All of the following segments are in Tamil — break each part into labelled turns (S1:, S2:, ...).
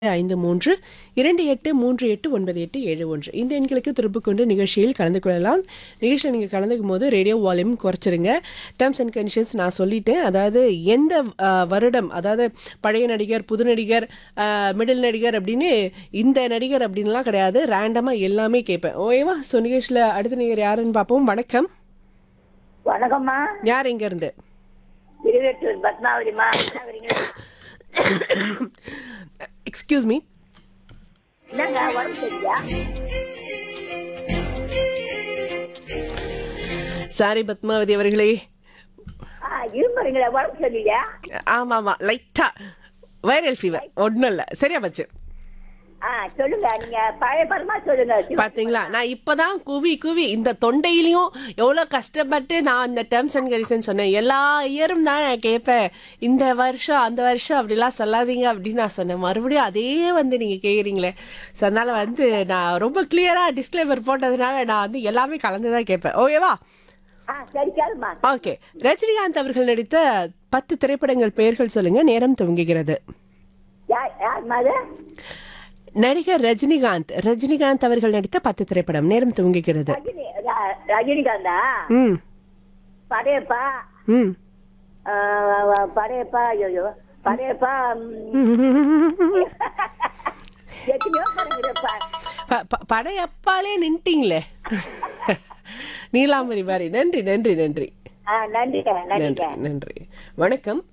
S1: ஐந்து மூன்று இரண்டு எட்டு மூன்று எட்டு ஒன்பது எட்டு ஏழு ஒன்று இந்த எண்களுக்கு திருப்பு கொண்டு நிகழ்ச்சியில் கலந்து கொள்ளலாம் நிகழ்ச்சியில் நீங்கள் கலந்துக்கும் போது ரேடியோ வால்யூம் குறைச்சிருங்க டேர்ம்ஸ் அண்ட் கண்டிஷன்ஸ் நான் சொல்லிட்டேன் அதாவது எந்த அஹ், வருடம் அதாவது பழைய நடிகர் புது நடிகர் மிடில் நடிகர் அப்படின்னு இந்த நடிகர் அப்படின்லாம் கிடையாது ரேண்டமாக எல்லாமே கேட்பேன் ஓகேவா ஸோ நிகழ்ச்சியில் அடுத்த நிகர் யாருன்னு பார்ப்போம் வணக்கம்
S2: வணக்கம்மா
S1: யார் இருந்து
S2: இருபத்தூர் பத்மாவதிமா என்ன வரீங்க
S1: எக்ஸ்கியூஸ் மீ
S2: என்னங்க உடம்பு சரியா
S1: சாரி பத்மாவதி அவர்களே
S2: ஆ இரும்புறீங்களா உடம்பு சரியில்லையா
S1: ஆமாம் ஆமாம் லைட்டாக வைரல் ஃபீவர் ஒன்றும் இல்லை சரியா போச்சு
S2: ஆ சொல்லுங்க நீங்க பழைய படமா சொல்லுங்க
S1: பாத்தீங்களா நான் இப்பதான் குவி குவி இந்த தொண்டையிலையும் எவ்வளவு கஷ்டப்பட்டு நான் அந்த டேர்ம்ஸ் அண்ட் கண்டிஷன் சொன்னேன் எல்லா இயரும் தான் நான் கேட்பேன் இந்த வருஷம் அந்த வருஷம் அப்படிலாம் சொல்லாதீங்க அப்படின்னு நான் சொன்னேன் மறுபடியும் அதே வந்து நீங்க கேக்குறீங்களே ஸோ அதனால வந்து நான் ரொம்ப கிளியரா டிஸ்க்ளைமர் போட்டதுனால நான் வந்து எல்லாமே கலந்து தான் கேட்பேன் ஓகேவா
S2: ஆ சரி கேளுமா
S1: ஓகே ரஜினிகாந்த் அவர்கள் நடித்த பத்து திரைப்படங்கள் பெயர்கள் சொல்லுங்க நேரம் துவங்குகிறது
S2: யார் யார் அது
S1: நடிகர் ரஜினிகாந்த் ரஜினிகாந்த் அவர்கள் நடித்த பத்து திரைப்படம் நேரம் துவங்குகிறது
S2: ரஜினி ர- ரஜினிகாந்தா
S1: ம்
S2: படையப்பா
S1: ம்
S2: ஆ, படையப்பா ஐயோ படையப்பா ம், எத்தனையோ படங்கிறப்பா
S1: ப- ப- படையப்பாலே நின்ட்டீங்களே நீலாம்பரி மாதிரி நன்றி நன்றி நன்றி
S2: ஆ நன்றிங்க நன்றிங்க
S1: நன்றி நன்றி வணக்கம்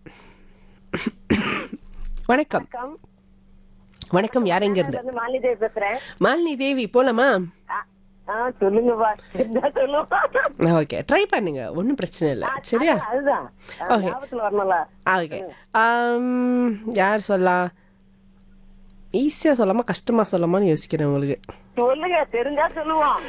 S1: வணக்கம் வணக்கம் யார் எங்க இருந்து
S2: வந்து மாலிதேவி பேசுறேன்
S1: மாலினி தேவி போலாமா
S2: ஆ, ஆ சொல்லுங்கப்பா என்ன சொல்லுவா
S1: ஓகே ட்ரை பண்ணுங்க ஒன்றும் பிரச்சனை இல்லை சரியா
S2: அதுதான்
S1: Okay.
S2: ஞாபகத்துல வரணும்ல
S1: ஓகே யார் சொல்லலாம் ஈஸியா சொல்லாமா கஷ்டமா சொல்லாமான்னு யோசிக்கிறேன் உங்களுக்கு
S2: சொல்லுங்க தெரிஞ்சா சொல்லுவோம்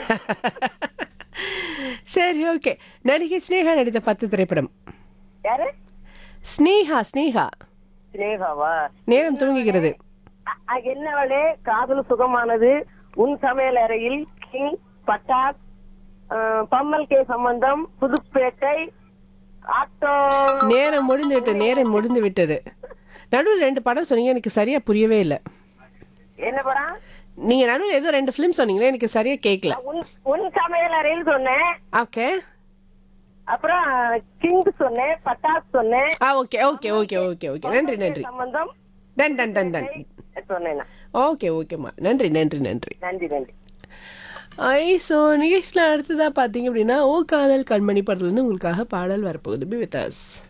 S1: சரி ஓகே நடிகை ஸ்னேகா நடித்த பத்து திரைப்படம்
S2: யாரு
S1: ஸ்னேகா ஸ்னேகா
S2: சினேகாவா
S1: நேரம் துவங்குகிறது
S2: அ- அ- என்னவளே காதல் சுகமானது உன் சமையல் அறையில் கிங் பட்டாக் அஹ், பம்மல் கே சம்பந்தம் புதுப்பேட்டை ஆட்டோ
S1: நேரம் முடிந்து விட்டது நேரம் முடிந்து விட்டது நடுவில் ரெண்டு படம் சொன்னீங்க எனக்கு சரியா புரியவே இல்லை
S2: என்ன படம்
S1: நீங்க நடுவில் ஏதோ ரெண்டு ஃபிலிம் சொன்னீங்களே எனக்கு சரியா கேட்கல
S2: உன் உன் சமையல் அறையில் சொன்னேன்
S1: ஓகே
S2: அப்புறம் கிங் சொன்னேன் பட்டாக் சொன்னேன்
S1: ஆ okay okay okay okay okay நன்றி நன்றி
S2: சம்பந்தம்
S1: டன் டன் டன் டன்
S2: சொன்னேன் நான்.
S1: ஓகே ஓகேம்மா நன்றி நன்றி நன்றி
S2: நன்றி நன்றி
S1: ஐ ஸோ நிகழ்ச்சியில் அடுத்ததாக பார்த்தீங்க அப்படின்னா ஓ காதல் கண்மணி படத்துலேருந்து உங்களுக்காக பாடல் வரப்போகுது பி வித் அஸ்